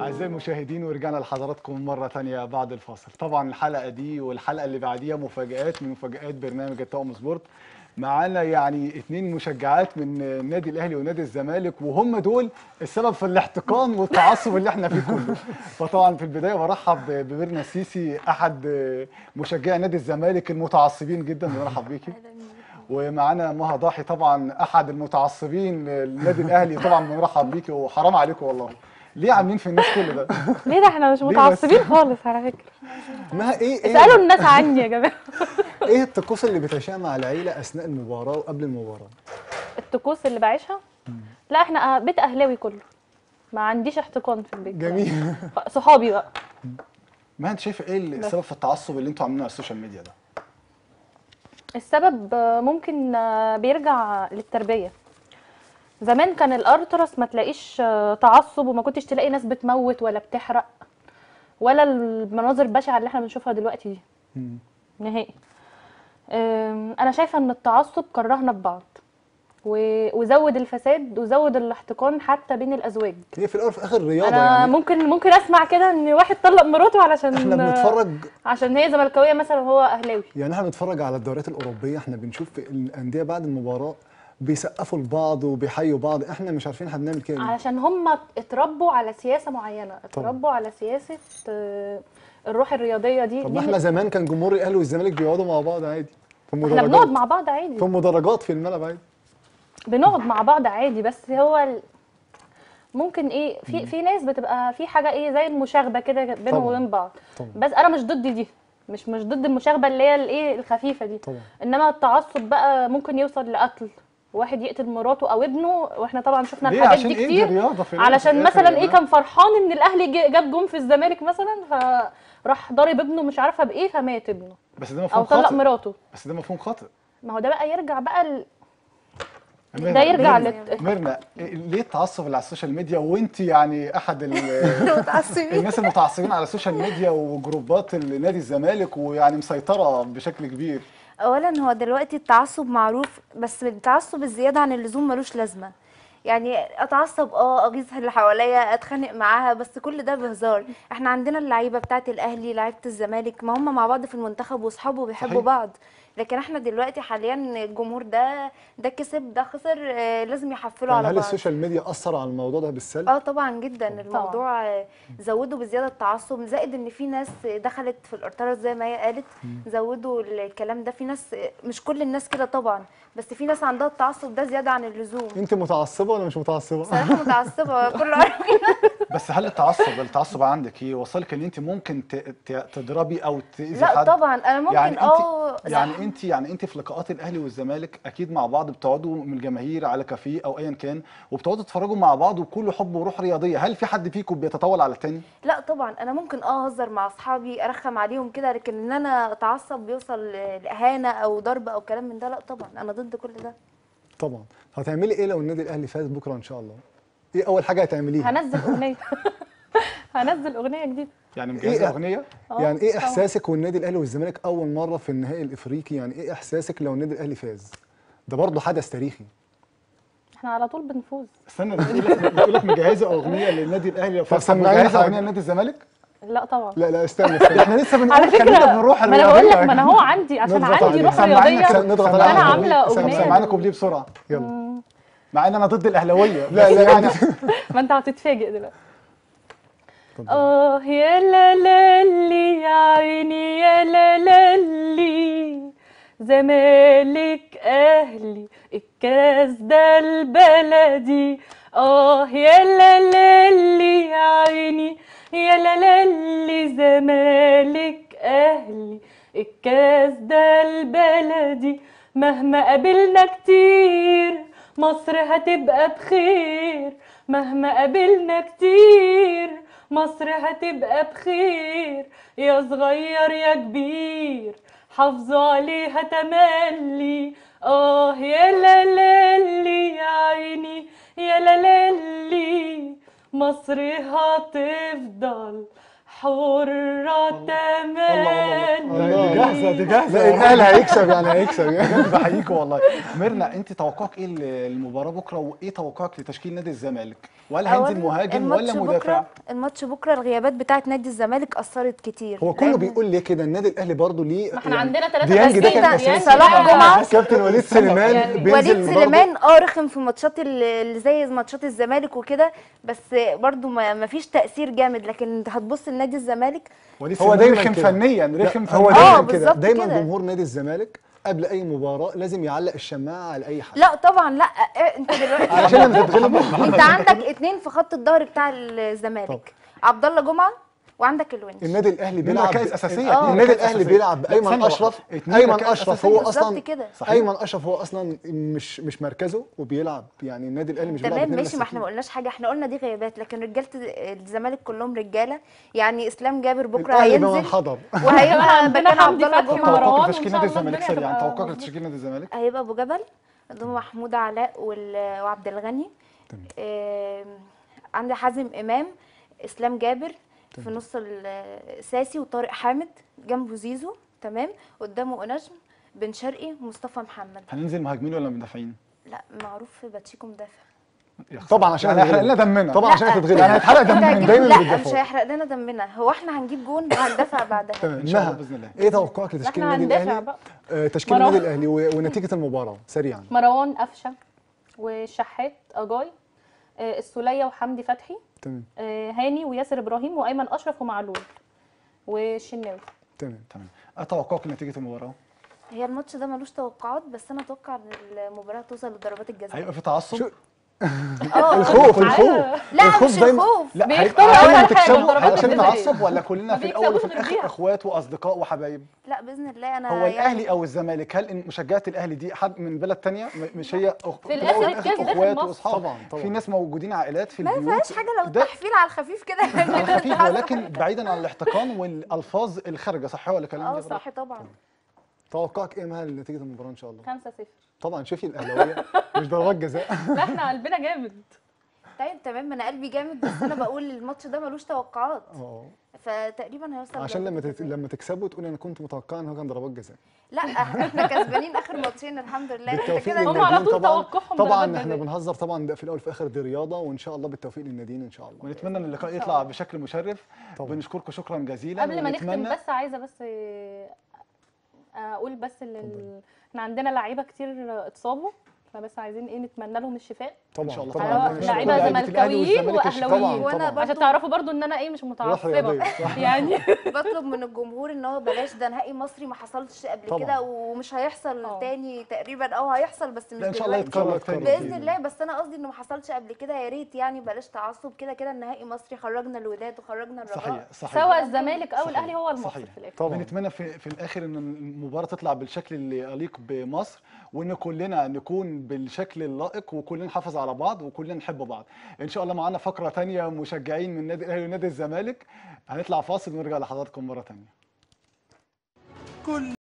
أعزائي المشاهدين ورجعنا لحضراتكم مرة تانية بعد الفاصل طبعا الحلقة دي والحلقة اللي بعديها مفاجآت من مفاجآت برنامج الطاقم سبورت معانا يعني اتنين مشجعات من النادي الأهلي ونادي الزمالك وهم دول السبب في الاحتقان والتعصب اللي احنا فيه كله فطبعا في البداية برحب بميرنا السيسي أحد مشجعي نادي الزمالك المتعصبين جدا برحب بيكي ومعانا مها ضاحي طبعا احد المتعصبين للنادي الاهلي طبعا بنرحب بيكي وحرام عليكم والله ليه عاملين في الناس كل ده ليه ده احنا مش ليه بس؟ متعصبين خالص على فكره ما ايه ايه اسالوا الناس عني يا جماعه ايه الطقوس اللي بتعيشها مع العيله اثناء المباراه وقبل المباراه الطقوس اللي بعيشها لا احنا بيت اهلاوي كله ما عنديش احتقان في البيت جميل صحابي بقى ما انت شايف ايه السبب في التعصب اللي انتوا عاملينه على السوشيال ميديا ده السبب آه، ممكن آه، بيرجع للتربيه زمان كان الارترس ما تلاقيش آه، تعصب وما كنتش تلاقي ناس بتموت ولا بتحرق ولا المناظر البشعه اللي احنا بنشوفها دلوقتي دي مم. نهائي أم، انا شايفه ان التعصب كرهنا في بعض و- وزود الفساد وزود الاحتقان حتى بين الازواج هي في الاول وفي الاخر رياضه انا يعني ممكن ممكن اسمع كده ان واحد طلق مراته علشان احنا بنتفرج عشان هي زملكاويه مثلا وهو اهلاوي يعني احنا بنتفرج على الدوريات الاوروبيه احنا بنشوف في الانديه بعد المباراه بيسقفوا لبعض وبيحيوا بعض احنا مش عارفين احنا بنعمل كده ليه. علشان هم اتربوا على سياسه معينه اتربوا على سياسه آه، الروح الرياضيه دي طب دي ما احنا زمان كان جمهور الاهلي والزمالك بيقعدوا مع بعض عادي في احنا المدرجات بنقعد مع بعض عادي في المدرجات في الملعب عادي بنقعد مع بعض عادي بس هو ال... ممكن ايه في في ناس بتبقى في حاجه ايه زي المشاغبه كده بينهم طبعاً. وبين بعض طبعا بس انا مش ضد دي مش مش ضد المشاغبه اللي هي الايه الخفيفه دي طبعا انما التعصب بقى ممكن يوصل لقتل واحد يقتل مراته او ابنه واحنا طبعا شفنا ليه الحاجات عشان دي ايه دي كتير رياضه في الآخر- علشان في الآخر مثلا يا ايه جماعة. كان فرحان ان الاهلي جه- جاب جون في الزمالك مثلا فراح ضارب ابنه مش عارفه بايه فمات ابنه بس ده او مفهوم طلق خاطئ مراته بس ده مفهوم خاطئ ما هو ده بقى يرجع بقى ال... ميرنا- ده يرجع ميرنا- لل... ميرنا إيه- ليه التعصب اللي على السوشيال ميديا وانت يعني احد ال- متعصبين الناس المتعصبين على السوشيال ميديا وجروبات نادي الزمالك ويعني مسيطره بشكل كبير اولا هو دلوقتي التعصب معروف بس التعصب الزياده عن اللزوم ملوش لازمه يعني اتعصب اه اغيظ اللي حواليا اتخانق معاها بس كل ده بهزار احنا عندنا اللعيبه بتاعه الاهلي لعيبه الزمالك ما هم مع بعض في المنتخب واصحابه بيحبوا صحيح. بعض لكن احنا دلوقتي حاليا الجمهور ده ده كسب ده خسر آه، لازم يحفلوا يعني على هل بعض السوشيال ميديا اثر على الموضوع ده بالسلب اه طبعا جدا الموضوع آه، زودوا بزياده التعصب زائد ان في ناس دخلت في الارتراس زي ما هي قالت زودوا الكلام ده في ناس مش كل الناس كده طبعا بس في ناس عندها التعصب ده زياده عن اللزوم انت متعصبه ولا مش متعصبه صراحه متعصبه كله عارف بس هل التعصب التعصب عندك ايه وصلك ان انت ممكن ت- ت- تضربي او تاذي لا حد طبعا انا ممكن يعني انت اه يعني انت يعني انت في لقاءات الاهلي والزمالك اكيد مع بعض بتقعدوا من الجماهير على كافيه او ايا كان وبتقعدوا تتفرجوا مع بعض وكله حب وروح رياضيه هل في حد فيكم بيتطاول على التاني لا طبعا انا ممكن اه اهزر مع اصحابي ارخم عليهم كده لكن ان انا اتعصب بيوصل لاهانه او ضرب او كلام من ده لا طبعا انا ضد كل ده طبعا هتعملي ايه لو النادي الاهلي فاز بكره ان شاء الله ايه اول حاجه هتعمليها هنزل اغنيه هنزل اغنيه جديده يعني مجهزه إيه؟ اغنيه آه، يعني ايه طبعاً. احساسك والنادي الاهلي والزمالك اول مره في النهائي الافريقي يعني ايه احساسك لو النادي الاهلي فاز ده برضه حدث تاريخي احنا على طول بنفوز استنى بتقول لك بتقول لك مجهزه اغنيه للنادي الاهلي طب سمعينا مجهزه حاجة. اغنيه للنادي الزمالك لا طبعا لا لا استنى استنى احنا لسه بنقول على خلينا فكره بنروح ما انا بقول لك ما انا الرياضيه هو عندي عشان نضغط عندي عليه. روح سمعينا رياضيه كده، نضغط سمعينا عليه. فانا كوبليه. عامله سم- اغنيه سمعنا كوبليه بسرعه يلا مع ان انا ضد الاهلاويه لا لا يعني ما انت هتتفاجئ دلوقتي اتفضل. اه يا لا لا لي يا عيني يا لا لا لي زمالك اهلي الكاس ده البلدي اه يا لا لا لي يا عيني يا لا لا لي زمالك اهلي الكاس ده البلدي مهما قابلنا كتير مصر هتبقى بخير مهما قابلنا كتير مصر هتبقى بخير يا صغير يا كبير حافظوا عليها تملي اه يا لا لا لي يا عيني يا لا لا لي مصر هتفضل حرة الله تمني الله دي جاهزه دي جاهزه لا الاهلي هيكسب يعني هيكسب يعني بجد بحييكوا والله ميرنا انت توقعك ايه المباراه بكره وايه توقعك لتشكيل نادي الزمالك وهل هينزل أولاً مهاجم ولا الماتش مدافع بكره الماتش بكره الغيابات بتاعت نادي الزمالك اثرت كتير هو كله لأن بيقول ليه كده النادي الاهلي برضه ليه ما احنا عندنا ثلاثة ديانج ده كان ديانج، اساسي صلاح جمعة. كابتن وليد سليمان يعني بينزل وليد برضه. سليمان اه رخم في ماتشات ال- اللي زي ماتشات الزمالك وكده بس برضو ما ما فيش تاثير جامد لكن انت هتبص لنادي الزمالك وليد هو سليمان دايما رخم كده. فنيا لا، رخم هو فنيا آه، دايما كده بالظبط دايما كده. جمهور نادي الزمالك قبل اي مباراه لازم يعلق الشماعه على اي حد لا طبعا لا إيه، انت دلوقتي عشان لما تتغلب انت عندك اتنين في خط الظهر بتاع الزمالك عبد الله جمعه وعندك الونش النادي الاهلي اتنين بيلعب ركائز أساسية، آه. اتنين النادي ركائز الاهلي أساسية. بيلعب لا، بايمن ثانية اشرف واحدة. اتنين ايمن ركائز اشرف أساسية. هو بالظبط اصلا كده. صحيح. ايمن اشرف هو اصلا مش مش مركزه وبيلعب يعني النادي الاهلي مش بيلعب تمام اتنين ماشي ما احنا ما مساكين. قلناش حاجه احنا قلنا دي غيابات لكن رجاله الزمالك كلهم رجاله يعني اسلام جابر بكره الاهلي بمن هينزل حضر وهيبقى عندنا مكان عبد حمدي الله فتحي جمعه ومروان توقعك وإن لتشكيل شاء نادي الله الزمالك الدنيا سريعا تبقى توقعك مظبوطة. لتشكيل نادي الزمالك هيبقى ابو جبل قدامه محمود علاء وال- وعبد الغني آم، عندي حازم امام اسلام جابر في نص الساسي وطارق حامد جنبه زيزو تمام قدامه انجم بن شرقي ومصطفى محمد هننزل مهاجمين ولا مدافعين؟ لا معروف في باتشيكو مدافع يا خسارة. طبعا عشان يعني هيحرق لنا هتتغلب. دمنا طبعا عشان هتتغلب يعني هيتحرق انت دمنا هتجيب- دايما لا بيدافعوا. مش هيحرق لنا دمنا هو احنا هنجيب جون وهندافع بعدها تمام إن شاء الله نهى، بإذن الله. ايه توقعك لتشكيل احنا النادي هندافع الاهلي بقى آه، تشكيل مروان. النادي الاهلي و- ونتيجه المباراه سريعا مروان قفشه وشحات اجاي آه، السوليه وحمدي فتحي تمام آه، هاني وياسر ابراهيم وايمن اشرف ومعلول والشناوي تمام تمام اتوقعك لنتيجه المباراه هي الماتش ده ملوش توقعات بس انا اتوقع ان المباراه توصل لضربات الجزاء هيبقى في تعصب شو- اه الخوف الخوف لا الخوف مش دايما- الخوف لا بيختاروا هيبقى عشان أول حاجة تكسبوا ضربات عشان الجزاء. تعصب ولا كلنا ما في الاول وفي بيكسبوش الاخر غير بيها. اخوات واصدقاء وحبايب لا باذن الله انا هو يعني- الاهلي او الزمالك هل إن مشجعات الاهلي دي حد من بلد تانية م- مش هي أخ... في الآخر الأول الكاس داخل اخوات مصر. واصحاب طبعاً، طبعاً. في ناس موجودين عائلات في ما البيوت فيهاش حاجه لو ده تحفيل على الخفيف كده على خفيف ولكن بعيدا عن الاحتقان والالفاظ الخارجه صح ولا كلام اه ده صح طبعا توقعك ايه مها لنتيجه المباراه ان شاء الله 5 0 طبعا شوفي الاهلاويه مش ضربات جزاء لا احنا قلبنا جامد طيب تمام ما انا قلبي جامد بس انا بقول الماتش ده ملوش توقعات اه فتقريبا هيوصل عشان لما لضربات تت... الجزاء. لما تكسبوا تقول انا كنت متوقع ان هو كان ضربات جزاء لا احنا كسبانين اخر ماتشين الحمد لله انت بالتوفيق كده هم على للناديين طول طبعا توقعهم طبعا ضربات احنا جزاء. بنهزر طبعا ده في الاول وفي الاخر دي رياضه وان شاء الله بالتوفيق للناديين ان شاء الله ونتمنى ان اللقاء يطلع بشكل مشرف طبعاً. بنشكركم شكرا جزيلا قبل ما نختم ونتمنى- بس عايزه بس آه، اقول بس ان ال- احنا عندنا لعيبه كتير اتصابوا فبس عايزين ايه نتمنى لهم الشفاء طبعا إن شاء الله طبعا طبعاً. على إن شاء الله. لعيبه لعيبة الأهلي زملكاويين والزمالك يشفوا. واهلاويين طبعاً، وانا طبعاً. عشان برضو تعرفوا برضو ان انا ايه مش روح متعصبه رياضيه صح يعني بطلب من الجمهور ان هو بلاش ده نهائي مصري ما حصلش قبل طبعاً. كده ومش هيحصل اه. تاني تقريبا او هيحصل بس مش لا ان شاء الله دلوقتي. يتكرر يتكرر. تاني باذن الله بس انا قصدي انه ما حصلش قبل كده يا ريت يعني بلاش تعصب كده كده النهائي مصري خرجنا الوداد وخرجنا الرجاء صحيح صحيح سواء الزمالك او صحيح، الاهلي هو المصري صحيح. في الاخر طبعا بنتمنى في, في الاخر ان المباراه تطلع بالشكل اللي يليق بمصر وان كلنا نكون بالشكل اللائق وكلنا نحافظ على بعض وكلنا نحب بعض ان شاء الله معانا فقره تانية مشجعين من النادي الاهلي ونادي الزمالك هنطلع فاصل ونرجع لحضراتكم مره تانية